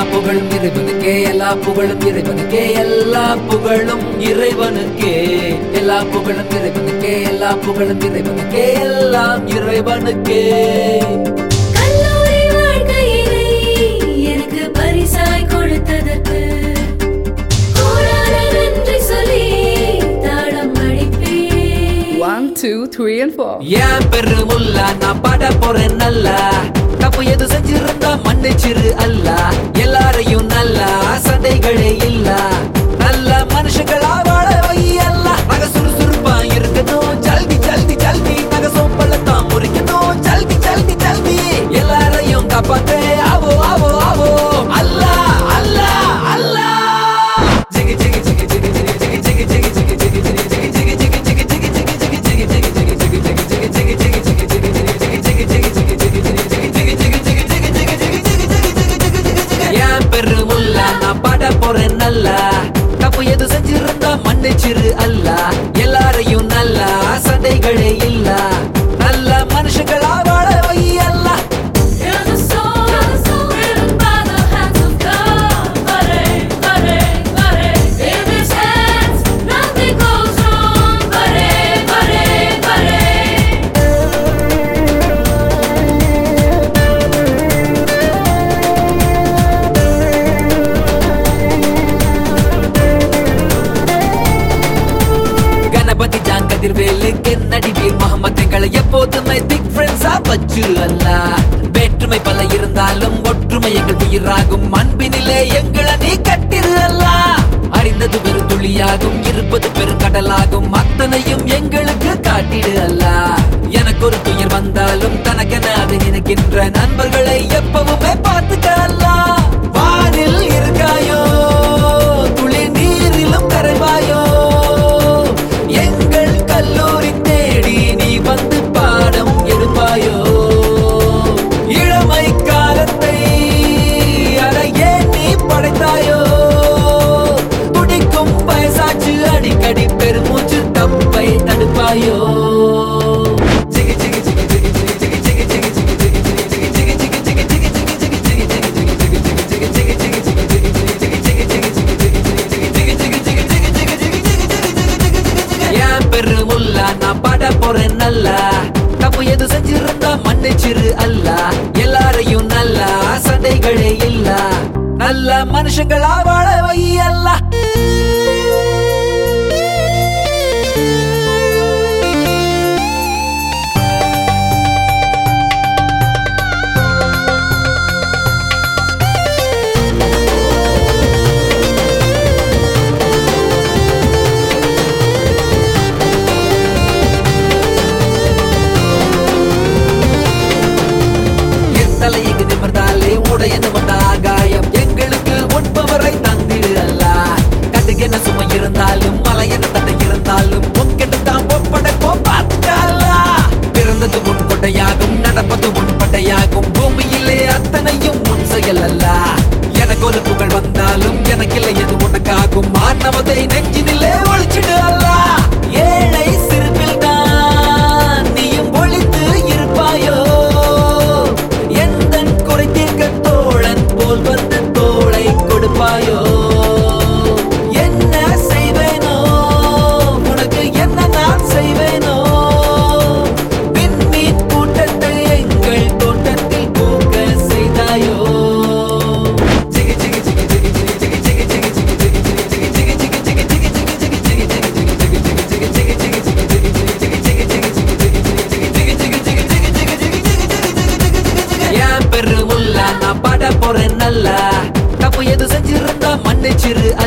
புகழும் இறைவனுக்கே எல்லா புகழும் இறைவனுக்கே எல்லா புகழும் இறைவனுக்கே எல்லா புகழும் இறைவனுக்கே எல்லா புகழும் இறைவனுக்கே எல்லாம் இறைவனுக்கே கல்லூரி வாழ்க்கையினை எனக்கு பரிசாய் கொடுத்ததற்கு கோடான நன்றி சொல்லி தாளம் அடிப்பேன் One, two, three, and four. ஏன் பெருமுல்ல நான் பாட போறேன் நல்லா தப்பு எது செஞ்சிருந்தா மன்னிச்சிரு அல்ல எல்லாரையும் நல்லா சண்டைகளே இல்ல நல்ல மனுஷங்களா வாழ வை அல்ல நக சுறுசுறுப்பா இருக்கணும் ஜல்தி ஜல்தி ஜல்தி நக சோம்பலத்தான் முறிக்கணும் ஜல்தி ஜல்தி ஜல்தி எல்லாரையும் காப்பாத்தே ஆவோ ஆவோ ஆவோ அல்லா அல்லா அல்லா ஜிகி ஜிகி ஜிகி ஜிகி ஜிகி ஜிகி ஜிகி ஜிகி ஜிகி ஜிகி ஜிகி ஜிகி ஜிகி ஜிகி ஜிகி ஜிகி ஜிகி ஜிகி ஏன் பெருமுல்ல நான் பாட போறேன் நல்லா தப்பு எது செஞ்சிருந்தா மன்னிச்சிரு அல்ல எல்லாரையும் நல்லா சண்டைகளே இல்ல நல்ல மனுஷங்களா வாழ வை அல்ல You're the soul written by the hands of God. Buddy, buddy, buddy. In His hands, nothing goes wrong. Buddy, buddy, buddy. Ganapathi ஜாங்கதிர்வேலு கென்னடி வீர் முகமது எங்களை எப்போதுமே திக் ஃப்ரெண்ட்ஸா வச்சு அல்ல வேற்றுமை பல இருந்தாலும் ஒற்றுமை எங்கள் உயிராகும் அன்பினிலே எங்களை நீ கட்டிரு அல்ல அறிந்தது பெரும் துளியாகும் இருப்பது பெருங்கடலாகும் அத்தனையும் எங்களுக்கு காட்டிடு அல்ல எனக்கு ஒரு துயர் வந்தாலும் தனக்கென அதை நினைக்கின்ற நண்பர்களை எப்பவுமே பார்த்துக்க அல்ல வானில் இருக்காயோ துளி நீரிலும் கரைவாயோ எங்கள் கல்லூரி தேடி நீ வந்து பாடம் எடுப்பாயோ இளமை காலத்தை அதையே நீ படைத்தாயோ துடிக்கும் வயசாச்சு அடிக்கடி பெருமூச்சு தப்பை தடுப்பாயோ ஜிகி ஜிகி ஜிகி ஜிகி ஜிகி ஜிகி ஜிகி ஜிகி ஜிகி ஜிகி ஜிகி ஜிகி ஜிகி ஜிகி ஜிகி ஜிகி ஜிகி ஏன் பெருமுல்ல நான் பாட போறேன் நல்லா தப்பு எது செஞ்சிருந்தா மன்னிச்சிரு அல்ல எல்லாரையும் நல்லா சண்டைகளே இல்ல நல்ல மனுஷங்களா வாழ வை அல்ல என் தலையங்கு நிமிர்ந்தாலே உடையது வந்த ஆகாயம் எங்களுக்கு உண்பவரை தந்திடு அல்ல கட்டுக்கென்ன சுமை இருந்தாலும் மலை என்ன தடை இருந்தாலும் உங்ககிட்ட தான் ஒப்படைப்போம் பார்த்துக்கல்லா பிறந்தது உன் கொட்டையாகும் நடப்பது உன் பட்டையாகும் பூமியிலே அத்தனையும் உன் செயல் அல்ல எனக்கு ஒரு புகழ் வந்தாலும் எனக்கில்லை எது உனக்காகும் மாணவதை நெஞ்சினிலே ஒழிச்சிடு அல்ல ஏழை சிறுப்பில் தான் நீயும் ஒழித்து இருப்பாயோ எந்தன் குறை தீர்க்க தோழன் போல் வந்து தோளை கொடுப்பாயோ என்ன செய்வேனோ உனக்கு என்ன நான் செய்வேனோ விண்மீன் கூட்டத்தை எங்கள் தோட்டத்தில் பூக்க செய்தாயோ ஜிகி ஜிகி ஜிகி ஜிகி ஜிகி ஜிகி ஜிகி ஜிகி ஜிகி ஜிகி ஜிகி ஜிகி ஜிகி ஜிகி ஜிகி ஜிகி ஜிகி ஏன் பெருமுல்ல நான் பாட போறேன் நல்லா தப்பு எது செஞ்சிருந்தா மன்னிச்சிரு